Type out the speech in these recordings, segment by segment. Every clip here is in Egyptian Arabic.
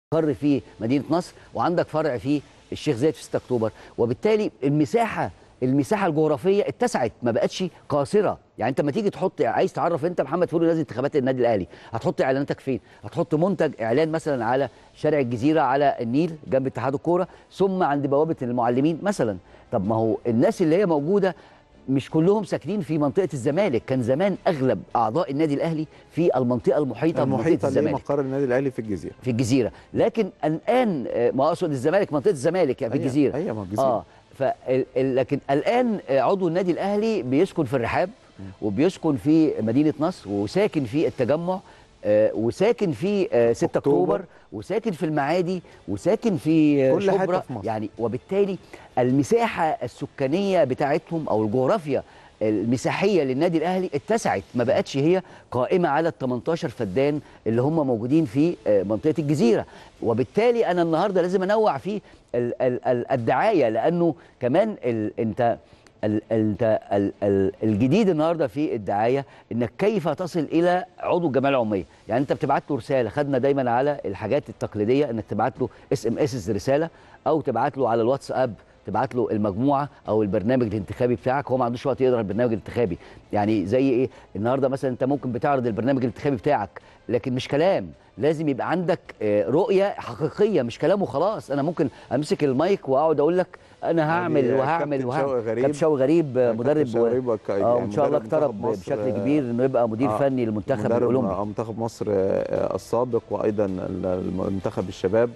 مقر في مدينه نصر وعندك فرع في الشيخ زايد في 6 اكتوبر وبالتالي المساحه المساحه الجغرافيه اتسعت ما بقتش قاصره يعني انت لما تيجي تحط عايز تعرف انت محمد فوزي نازل انتخابات النادي الاهلي هتحط اعلاناتك فين هتحط منتج اعلان مثلا على شارع الجزيره على النيل جنب اتحاد الكوره ثم عند بوابه المعلمين مثلا طب ما هو الناس اللي هي موجوده مش كلهم ساكنين في منطقه الزمالك كان زمان اغلب اعضاء النادي الاهلي في المنطقه المحيطه بمنطقه المحيطه الزمالك لمقر النادي الاهلي في الجزيره في الجزيره لكن الان آه، ما اقصد الزمالك منطقه الزمالك يعني في أيوة، الجزيره أيوة، ما الجزيرة. اه ف لكن الان آه، عضو النادي الاهلي بيسكن في الرحاب وبيسكن في مدينه نصر وساكن في التجمع آه، وساكن في آه، 6 أكتوبر. اكتوبر وساكن في المعادي وساكن في آه، كل حتة شبرا في مصر. يعني وبالتالي المساحه السكانيه بتاعتهم او الجغرافيا المساحيه للنادي الاهلي اتسعت ما بقتش هي قائمه على ال 18 فدان اللي هم موجودين في آه، منطقه الجزيره وبالتالي انا النهارده لازم انوع في ال- ال- ال- الدعايه لانه كمان ال انت ال انت ال ال الجديد النهارده في الدعايه انك كيف تصل الى عضو الجمعيه العموميه يعني انت بتبعت له رساله خدنا دايما على الحاجات التقليديه انك تبعت له اس ام اس رساله او تبعت له على الواتساب تبعت له المجموعه او البرنامج الانتخابي بتاعك هو ما عندوش وقت يقرا البرنامج الانتخابي يعني زي ايه النهارده مثلا انت ممكن بتعرض البرنامج الانتخابي بتاعك لكن مش كلام لازم يبقى عندك آه، رؤيه حقيقيه مش كلام وخلاص انا ممكن امسك المايك واقعد اقول لك انا هعمل يعني وهعمل كابتن وهعمل شوقي غريب- كابتن شوقي غريب آه، كابتن مدرب شوقي غريب وك- اه يعني وان شاء الله مدرب اقترب منتخب مصر، بشكل آه، كبير انه يبقى مدير آه، فني للمنتخب مدرب الاولمبي آه، منتخب مصر آه، السابق وايضا منتخب الشباب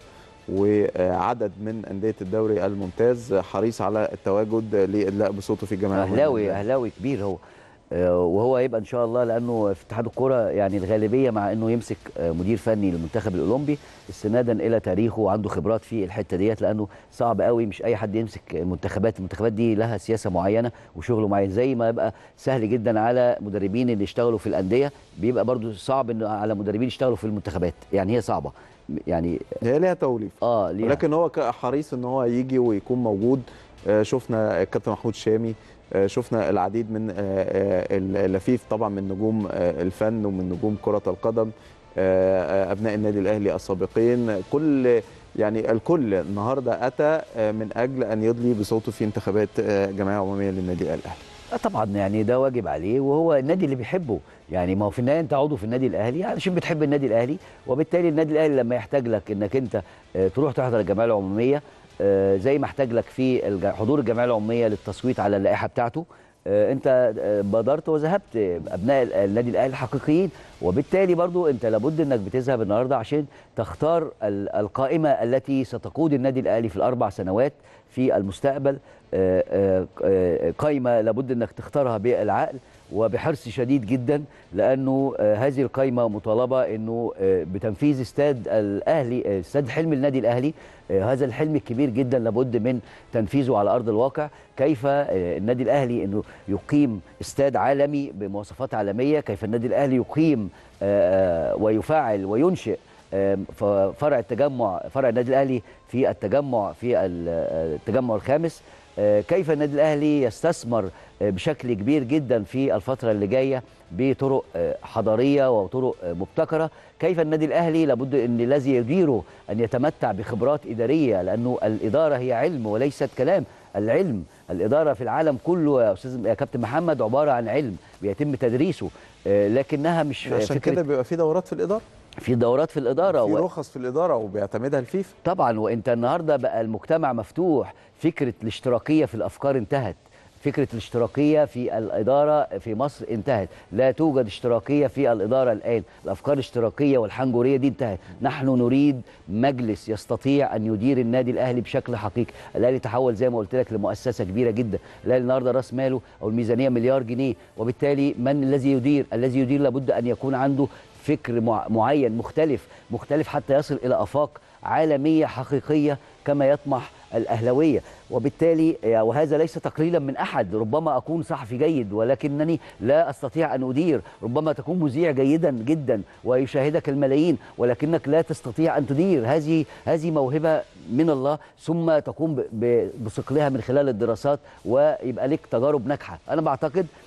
وعدد من انديه الدوري الممتاز حريص على التواجد لادلاء بصوته في الجمعيه العمومية اهلاوي للنادي. اهلاوي كبير هو آه، وهو هيبقى ان شاء الله لانه في اتحاد الكوره يعني الغالبيه مع انه يمسك آه، مدير فني للمنتخب الاولمبي استنادا الى تاريخه وعنده خبرات في الحته ديت لانه صعب قوي مش اي حد يمسك المنتخبات المنتخبات دي لها سياسه معينه وشغل معين زي ما يبقى سهل جدا على مدربين اللي يشتغلوا في الانديه بيبقى برضو صعب انه على مدربين يشتغلوا في المنتخبات يعني هي صعبه يعني هي ليها توليف اه ليها ولكن هو ك- حريص ان هو يجي ويكون موجود آه، شفنا الكابتن محمود شامي آه، شفنا العديد من آه، آه، اللفيف طبعا من نجوم آه، الفن ومن نجوم كرة القدم آه، آه، ابناء النادي الاهلي السابقين كل يعني الكل النهارده اتى آه، من اجل ان يدلي بصوته في انتخابات آه، جمعيه عموميه للنادي الاهلي آه طبعا يعني ده واجب عليه وهو النادي اللي بيحبه يعني ما هو في النهايه انت عضو في النادي الاهلي علشان بتحب النادي الاهلي وبالتالي النادي الاهلي لما يحتاج لك انك انت آه، تروح تحضر الجمعيه العموميه آه، زي ما احتاج لك في الج- حضور الجمعيه العموميه للتصويت على اللائحه بتاعته آه، انت آه، بادرت وذهبت آه، ابناء ال- النادي الاهلي الحقيقيين وبالتالي برضو انت لابد انك بتذهب النهارده عشان تختار ال- القائمه التي ستقود النادي الاهلي في الاربع سنوات في المستقبل آه، آه، آه، قائمه لابد انك تختارها بالعقل وبحرص شديد جدا لانه آه، هذه القائمه مطالبه انه آه، بتنفيذ استاد الاهلي آه، استاد حلم النادي الاهلي آه، هذا الحلم الكبير جدا لابد من تنفيذه على ارض الواقع كيف آه، النادي الاهلي انه يقيم استاد عالمي بمواصفات عالميه كيف النادي الاهلي يقيم آه، آه، ويفعل وينشئ آم، ف- فرع التجمع فرع النادي الاهلي في التجمع في ال- آه، التجمع الخامس آه، كيف النادي الاهلي يستثمر آه، بشكل كبير جدا في الفتره اللي جايه بطرق آه، حضاريه وطرق آه، مبتكره كيف النادي الاهلي لابد ان الذي يديره ان يتمتع بخبرات اداريه لانه الاداره هي علم وليست كلام العلم الاداره في العالم كله يا استاذ يا كابتن محمد عباره عن علم بيتم تدريسه آه، لكنها مش عشان فكرة كده بيبقى في دورات في الاداره في دورات في الاداره في و- رخص في الاداره وبيعتمدها الفيفا طبعا وانت النهارده بقى المجتمع مفتوح فكره الاشتراكيه في الافكار انتهت فكره الاشتراكيه في الاداره في مصر انتهت لا توجد اشتراكيه في الاداره الان الافكار الاشتراكيه والحنجريه دي انتهت نحن نريد مجلس يستطيع ان يدير النادي الاهلي بشكل حقيقي الاهلي تحول زي ما قلت لك لمؤسسه كبيره جدا الاهلي النهارده راس ماله او الميزانيه مليار جنيه وبالتالي من الذي يدير الذي يدير لابد ان يكون عنده فكر مع- معين مختلف مختلف حتى يصل الى افاق عالميه حقيقيه كما يطمح الاهلاويه وبالتالي وهذا ليس تقليلا من احد ربما اكون صحفي جيد ولكنني لا استطيع ان ادير ربما تكون مذيع جيدا جدا ويشاهدك الملايين ولكنك لا تستطيع ان تدير هذه هذه موهبه من الله ثم تقوم ب- ب- بصقلها من خلال الدراسات ويبقى لك تجارب ناجحه انا بعتقد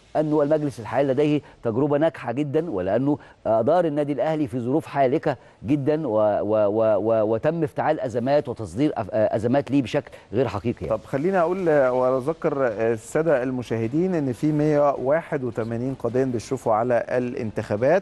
انه المجلس الحالي لديه تجربه ناجحه جدا ولانه ادار النادي الاهلي في ظروف حالكه جدا و و و و وتم افتعال ازمات وتصدير أف- ازمات ليه بشكل غير حقيقي يعني. طب خليني اقول آه، واذكر آه، الساده المشاهدين ان في 181 قضيه بيشرفوا على الانتخابات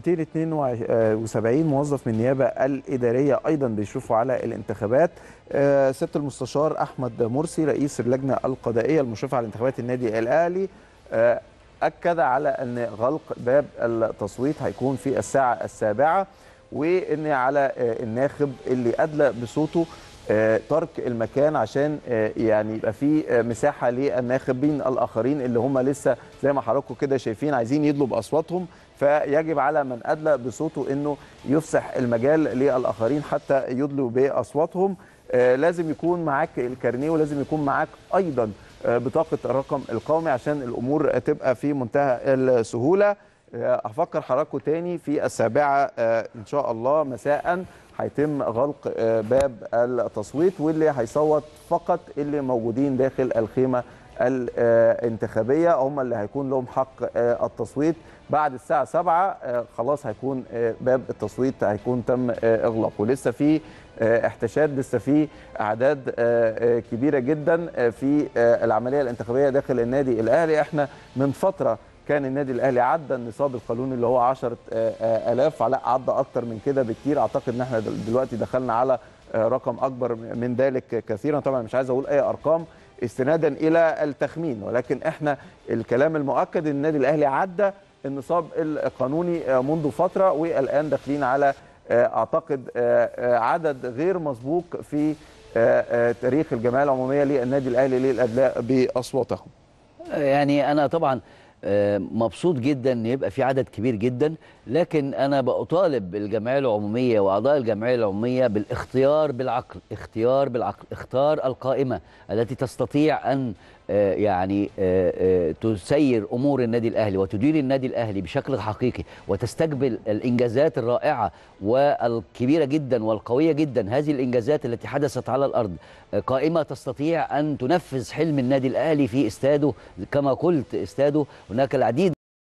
272 موظف من النيابه الاداريه ايضا بيشرفوا على الانتخابات آه، سياده المستشار احمد مرسي رئيس اللجنه القضائيه المشرفه على انتخابات النادي الاهلي آه، اكد على ان غلق باب التصويت هيكون في الساعه السابعه وان على آه، الناخب اللي ادلى بصوته آه، ترك المكان عشان آه، يعني يبقى في آه، مساحه للناخبين الاخرين اللي هم لسه زي ما حضراتكم كده شايفين عايزين يدلوا باصواتهم فيجب على من ادلى بصوته انه يفسح المجال للاخرين حتى يدلوا باصواتهم آه، لازم يكون معاك الكارنيه ولازم يكون معاك ايضا آه، بطاقه الرقم القومي عشان الامور تبقى في منتهى السهوله آه، افكر حضراتكم تاني في السابعه آه، ان شاء الله مساء هيتم غلق آه، باب التصويت واللي هيصوت فقط اللي موجودين داخل الخيمه الانتخابيه هم اللي هيكون لهم حق آه، التصويت بعد الساعه 7 آه، خلاص هيكون آه، باب التصويت هيكون تم آه، اغلاقه ولسه في آه، احتشاد لسه في اعداد آه، آه، كبيره جدا آه، في آه، العمليه الانتخابيه داخل النادي الاهلي احنا من فتره كان النادي الاهلي عدى النصاب القانوني اللي هو 10000 لا عدى اكتر من كده بكتير اعتقد ان احنا دل- دلوقتي دخلنا على آه، رقم اكبر من ذلك كثيرا طبعا مش عايز اقول اي ارقام استنادا الى التخمين ولكن احنا الكلام المؤكد ان النادي الاهلي عدى النصاب القانوني آه، منذ فتره والان داخلين على آه، اعتقد آه، آه، عدد غير مسبوق في آه، آه، تاريخ الجمعيه العموميه للنادي الاهلي للادلاء باصواتهم يعني انا طبعا آه، مبسوط جدا ان يبقى في عدد كبير جدا لكن انا بطالب الجمعيه العموميه واعضاء الجمعيه العموميه بالاختيار بالعقل اختيار بالعقل اختار القائمه التي تستطيع ان آه، يعني آه، آه، تسير امور النادي الاهلي وتدير النادي الاهلي بشكل حقيقي وتستقبل الانجازات الرائعه والكبيره جدا والقويه جدا هذه الانجازات التي حدثت على الارض آه، قائمه تستطيع ان تنفذ حلم النادي الاهلي في استاده كما قلت استاده هناك العديد